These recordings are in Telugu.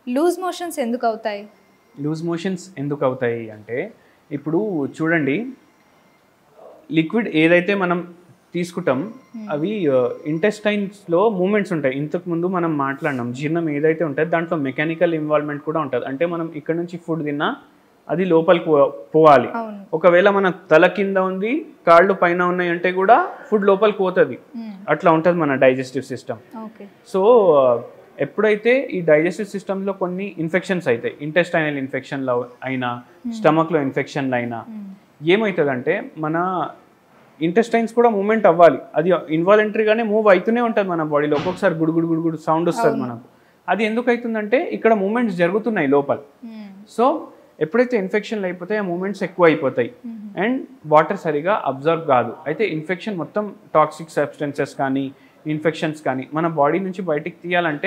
లూజ్ మోషన్స్ ఎందుకు అవుతాయి లూజ్ మోషన్స్ ఎందుకు అవుతాయి అంటే ఇప్పుడు చూడండి లిక్విడ్ ఏదైతే మనం తీసుకుంటాం అవి ఇంటెస్టైన్స్లో మూమెంట్స్ ఉంటాయి ఇంతకు ముందు మనం మాట్లాడినాం జీర్ణం ఏదైతే ఉంటుందో దాంట్లో మెకానికల్ ఇన్వాల్వ్మెంట్ కూడా ఉంటుంది అంటే మనం ఇక్కడ నుంచి ఫుడ్ తిన్నా అది లోపలికి పో- పోవాలి అవును ఒకవేళ మన తల కింద ఉంది కాళ్ళు పైన ఉన్నాయి అంటే కూడా ఫుడ్ లోపలికి పోతుంది అట్లా ఉంటుంది మన డైజెస్టివ్ సిస్టమ్ ఓకే సో ఎప్పుడైతే ఈ డైజెస్టివ్ సిస్టంలో కొన్ని ఇన్ఫెక్షన్స్ అవుతాయి ఇంటెస్టైనల్ ఇన్ఫెక్షన్లు అయినా స్టమక్లో ఇన్ఫెక్షన్లు అయినా ఏమవుతుందంటే మన ఇంటెస్టైన్స్ కూడా మూమెంట్ అవ్వాలి అది ఇన్వాలంటరీగానే మూవ్ అవుతూనే ఉంటుంది మన బాడీలో ఒక్కొక్కసారి గుడుగుడు గుడుగుడు సౌండ్ వస్తుంది మనకు అది ఎందుకు అవుతుందంటే ఇక్కడ మూమెంట్స్ జరుగుతున్నాయి లోపల సో ఎప్పుడైతే ఇన్ఫెక్షన్లు అయిపోతాయి ఆ మూమెంట్స్ ఎక్కువ అయిపోతాయి అండ్ వాటర్ సరిగా అబ్జర్వ్ కాదు అయితే ఇన్ఫెక్షన్ మొత్తం టాక్సిక్ సబ్స్టెన్సెస్ కానీ ఇన్ఫెక్షన్స్ కానీ మన బాడీ నుంచి బయటికి తీయాలంటే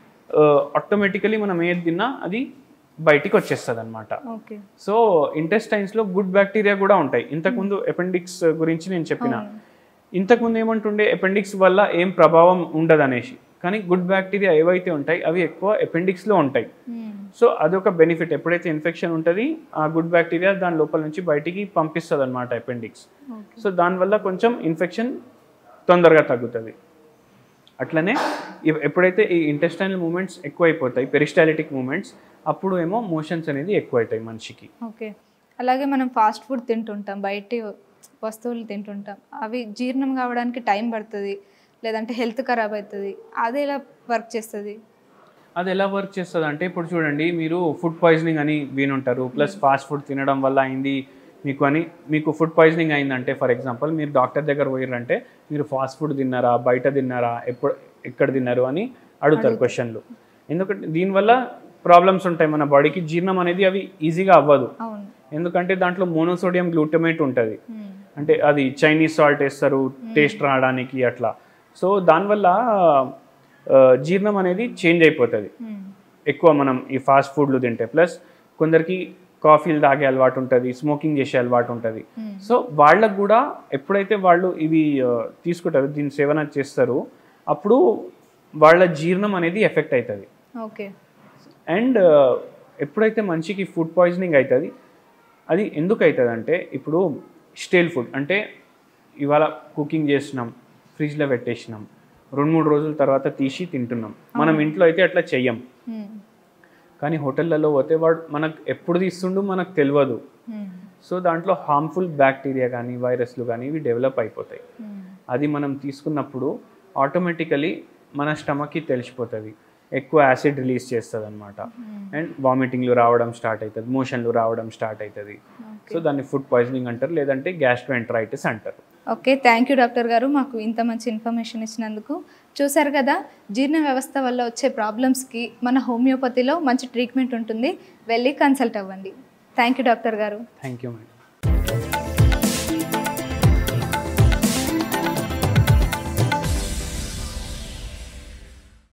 ఆటోమేటికలీ మనం ఏది తిన్నా అది బయటికి వచ్చేస్తుంది అనమాట ఓకే సో ఇంటెస్టైన్స్లో గుడ్ బ్యాక్టీరియా కూడా ఉంటాయి ఇంతకుముందు అపెండిక్స్ గురించి నేను చెప్పిన ఇంతకుముందు ఏమంటుండే అపెండిక్స్ వల్ల ఏం ప్రభావం ఉండదు అనేసి కానీ గుడ్ బ్యాక్టీరియా ఏవైతే ఉంటాయి అవి ఎక్కువ అపెండిక్స్లో ఉంటాయి సో అదొక బెనిఫిట్ ఎప్పుడైతే ఇన్ఫెక్షన్ ఉంటుంది ఆ గుడ్ బ్యాక్టీరియా దాని లోపల నుంచి బయటికి పంపిస్తుంది అనమాట అపెండిక్స్ ఓకే సో దానివల్ల కొంచెం ఇన్ఫెక్షన్ తొందరగా తగ్గుతుంది అట్లనే ఇవ్- ఎప్పుడైతే ఈ ఇంటెస్టైనల్ మూమెంట్స్ ఎక్కువైపోతాయి పెరిస్టాలిటిక్ మూమెంట్స్ అప్పుడు ఏమో మోషన్స్ అనేది ఎక్కువ అవుతాయి మనిషికి ఓకే అలాగే మనం ఫాస్ట్ ఫుడ్ తింటుంటాం బయటి వస్తువులు తింటుంటాం అవి జీర్ణం కావడానికి టైం పడుతుంది లేదంటే హెల్త్ ఖరాబ్ అవుతుంది అది ఎలా వర్క్ చేస్తుంది అది ఎలా వర్క్ చేస్తుంది అంటే ఇప్పుడు చూడండి మీరు ఫుడ్ పాయిజనింగ్ అని వినుంటారు ప్లస్ ఫాస్ట్ ఫుడ్ తినడం వల్ల అయింది మీకు అని మీకు ఫుడ్ పాయిజనింగ్ అయిందంటే ఫర్ ఎగ్జాంపుల్ మీరు డాక్టర్ దగ్గర పోయారంటే మీరు ఫాస్ట్ ఫుడ్ తిన్నారా బయట తిన్నారా ఎప్పుడు ఎక్కడ తిన్నారు అని అడుగుతారు క్వశ్చన్లు ఎందుకంటే దీనివల్ల ప్రాబ్లమ్స్ ఉంటాయి మన బాడీకి జీర్ణం అనేది అవి ఈజీగా అవ్వదు అవును ఎందుకంటే దాంట్లో మోనోసోడియం గ్లూటమేట్ ఉంటుంది మ్మ్. అంటే అది చైనీస్ సాల్ట్ వేస్తారు టేస్ట్ రావడానికి అట్లా సో దానివల్ల ఆ, జీర్ణం అనేది చేంజ్ అయిపోతుంది మ్మ్. ఎక్కువ మనం ఈ ఫాస్ట్ ఫుడ్లు తింటే ప్లస్ కొందరికి కాఫీలు తాగే అలవాటు ఉంటుంది స్మోకింగ్ చేసే అలవాటు ఉంటుంది మ్మ్. సో వాళ్ళకు కూడా ఎప్పుడైతే వాళ్ళు ఇవి ఆ, తీసుకుంటారు దీని సేవన చేస్తారు అప్పుడు వాళ్ళ జీర్ణం అనేది ఎఫెక్ట్ అవుతుంది ఓకే అండ్ ఎప్పుడైతే మనిషికి ఫుడ్ పాయిజనింగ్ అవుతుంది అది ఎందుకు అవుతుంది అంటే ఇప్పుడు స్టేల్ ఫుడ్ అంటే ఇవాళ కుకింగ్ చేసినాం ఫ్రిడ్జ్లో పెట్టేసినాం రెండు మూడు రోజుల తర్వాత తీసి తింటున్నాం మనం ఇంట్లో అయితే అట్లా చెయ్యం మ్మ్. కానీ హోటళ్ళలో పోతే వాడు మనకు ఎప్పుడు తీస్తుండో మనకు తెలియదు మ్మ్. సో దాంట్లో హార్మ్ఫుల్ బ్యాక్టీరియా కానీ వైరస్లు కానీ ఇవి డెవలప్ అయిపోతాయి మ్మ్. అది మనం తీసుకున్నప్పుడు ఆటోమేటికలీ మన స్టమక్కి తెలిసిపోతుంది ఎక్కువ యాసిడ్ రిలీజ్ చేస్తుంది అనమాట అండ్ వామిటింగ్లు రావడం స్టార్ట్ అవుతుంది మోషన్లు రావడం స్టార్ట్ అవుతుంది సో దాన్ని ఫుడ్ పాయిజనింగ్ అంటారు లేదంటే గ్యాస్ట్రోఎంట్రైటిస్ అంటారు ఓకే థ్యాంక్ యూ డాక్టర్ గారు మాకు ఇంత మంచి ఇన్ఫర్మేషన్ ఇచ్చినందుకు చూసారు కదా జీర్ణ వ్యవస్థ వల్ల వచ్చే ప్రాబ్లమ్స్కి మన హోమియోపతిలో మంచి ట్రీట్మెంట్ ఉంటుంది వెళ్ళి కన్సల్ట్ అవ్వండి థ్యాంక్ యూ డాక్టర్ గారు థ్యాంక్ యూ మేడం